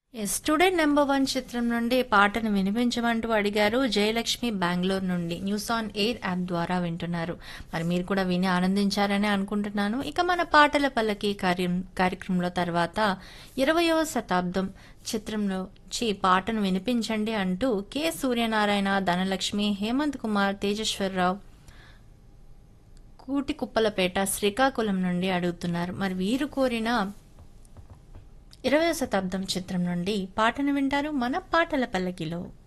student number one చిత్రం నుండి పాటను వినిపించమంటూ అడిగారు జయలక్ష్మి బెంగళూరు నుండి న్యూస్ ఆన్ ఎయిర్ యాప్ ద్వారా వింటున్నారు మరి మీరు కూడా విని ఆనందించారని అనుకుంటున్నాను ఇక మన పాటల పల్లకి కార్యం కార్యక్రమంలో తర్వాత ఇరవయవ శతాబ్దం చిత్రంలో చి పాటను వినిపించండి అంటూ కె సూర్యనారాయణ ధనలక్ష్మి హేమంత్ కుమార్ తేజేశ్వరరావు కూటికుప్పలపేట శ్రీకాకుళం నుండి అడుగుతున్నారు మరి వీరు కోరిన ఇరవై శతాబ్దం చిత్రం నుండి పాటను వింటారు మన పాటల పల్లకిలో